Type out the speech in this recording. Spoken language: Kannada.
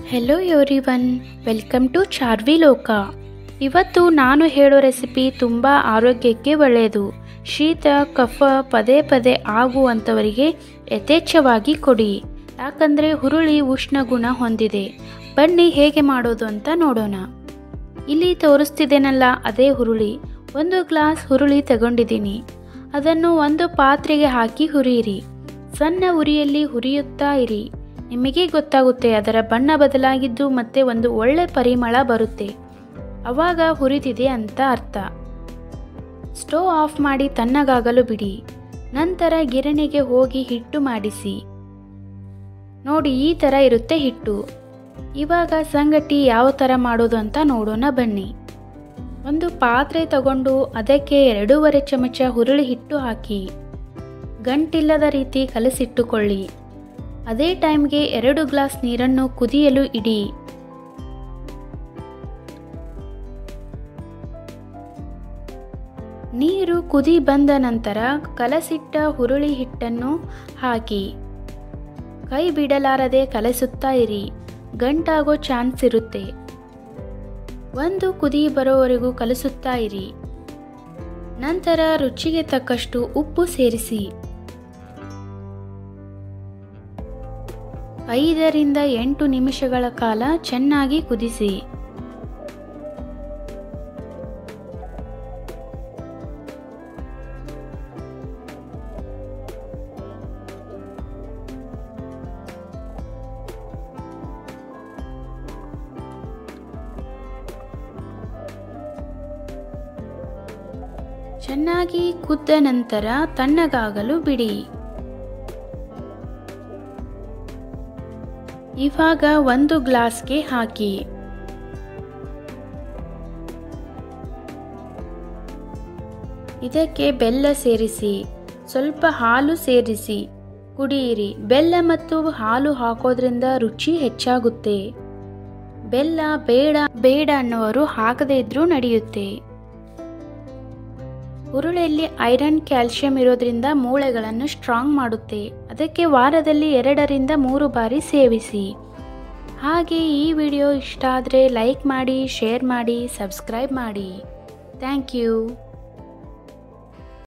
hello everyone welcome to Charvi Loka ಇವತ್ತು ನಾನು ಹೇಳೋ ರೆಸಿಪಿ ತುಂಬ ಆರೋಗ್ಯಕ್ಕೆ ಒಳ್ಳೆಯದು ಶೀತ ಕಫ ಪದೇ ಪದೇ ಆಗುವಂಥವರಿಗೆ ಯಥೇಚ್ಛವಾಗಿ ಕೊಡಿ ಯಾಕಂದರೆ ಹುರುಳಿ ಉಷ್ಣ ಗುಣ ಹೊಂದಿದೆ ಬನ್ನಿ ಹೇಗೆ ಮಾಡೋದು ಅಂತ ನೋಡೋಣ ಇಲ್ಲಿ ತೋರಿಸ್ತಿದ್ದೇನಲ್ಲ ಅದೇ ಹುರುಳಿ ಒಂದು ಗ್ಲಾಸ್ ಹುರುಳಿ ತಗೊಂಡಿದ್ದೀನಿ ಅದನ್ನು ಒಂದು ಪಾತ್ರೆಗೆ ಹಾಕಿ ಹುರಿಯಿರಿ ಸಣ್ಣ ಉರಿಯಲ್ಲಿ ಹುರಿಯುತ್ತಾ ಇರಿ ನಿಮಗೆ ಗೊತ್ತಾಗುತ್ತೆ ಅದರ ಬಣ್ಣ ಬದಲಾಗಿದ್ದು ಮತ್ತೆ ಒಂದು ಒಳ್ಳೆ ಪರಿಮಳ ಬರುತ್ತೆ ಅವಾಗ ಹುರಿದಿದೆ ಅಂತ ಅರ್ಥ ಸ್ಟೋವ್ ಆಫ್ ಮಾಡಿ ತಣ್ಣಗಾಗಲು ಬಿಡಿ ನಂತರ ಗಿರಣಿಗೆ ಹೋಗಿ ಹಿಟ್ಟು ಮಾಡಿಸಿ ನೋಡಿ ಈ ಥರ ಇರುತ್ತೆ ಹಿಟ್ಟು ಇವಾಗ ಸಂಗಟಿ ಯಾವ ಥರ ಮಾಡೋದು ಅಂತ ನೋಡೋಣ ಬನ್ನಿ ಒಂದು ಪಾತ್ರೆ ತಗೊಂಡು ಅದಕ್ಕೆ ಎರಡೂವರೆ ಚಮಚ ಹುರುಳಿ ಹಿಟ್ಟು ಹಾಕಿ ಗಂಟಿಲ್ಲದ ರೀತಿ ಕಲಸಿಟ್ಟುಕೊಳ್ಳಿ ಅದೇ ಟೈಮ್ಗೆ ಎರಡು ಗ್ಲಾಸ್ ನೀರನ್ನು ಕುದಿಯಲು ಇಡಿ ನೀರು ಕುದಿ ಬಂದ ನಂತರ ಕಲಸಿಟ್ಟ ಹುರುಳಿ ಹಿಟ್ಟನ್ನು ಹಾಕಿ ಕೈ ಬಿಡಲಾರದೆ ಕಲಸುತ್ತಾ ಇರಿ ಗಂಟಾಗೋ ಚಾನ್ಸ್ ಇರುತ್ತೆ ಒಂದು ಕುದಿ ಬರೋವರೆಗೂ ಕಲಸುತ್ತಾ ಇರಿ ನಂತರ ರುಚಿಗೆ ತಕ್ಕಷ್ಟು ಉಪ್ಪು ಸೇರಿಸಿ ಐದರಿಂದ ಎಂಟು ನಿಮಿಷಗಳ ಕಾಲ ಚೆನ್ನಾಗಿ ಕುದಿಸಿ ಚೆನ್ನಾಗಿ ಕುದ್ದ ನಂತರ ತಣ್ಣಗಾಗಲು ಬಿಡಿ ಇವಾಗ ಒಂದು ಗ್ಲಾಸ್ಗೆ ಹಾಕಿ ಇದಕ್ಕೆ ಬೆಲ್ಲ ಸೇರಿಸಿ ಸ್ವಲ್ಪ ಹಾಲು ಸೇರಿಸಿ ಕುಡಿಯಿರಿ ಬೆಲ್ಲ ಮತ್ತು ಹಾಲು ಹಾಕೋದ್ರಿಂದ ರುಚಿ ಹೆಚ್ಚಾಗುತ್ತೆ ಬೆಲ್ಲ ಬೇಡ ಬೇಡ ಅನ್ನೋರು ಹಾಕದೇ ಇದ್ರೂ ನಡೆಯುತ್ತೆ ಹುರುಳಿಯಲ್ಲಿ ಐರನ್ ಕ್ಯಾಲ್ಸಿಯಂ ಇರೋದ್ರಿಂದ ಮೂಳೆಗಳನ್ನು ಸ್ಟ್ರಾಂಗ್ ಮಾಡುತ್ತೆ ಅದಕ್ಕೆ ವಾರದಲ್ಲಿ ಎರಡರಿಂದ ಮೂರು ಬಾರಿ ಸೇವಿಸಿ ಹಾಗೆ ಈ ವಿಡಿಯೋ ಇಷ್ಟ ಆದರೆ ಲೈಕ್ ಮಾಡಿ ಶೇರ್ ಮಾಡಿ ಸಬ್ಸ್ಕ್ರೈಬ್ ಮಾಡಿ ಥ್ಯಾಂಕ್ ಯು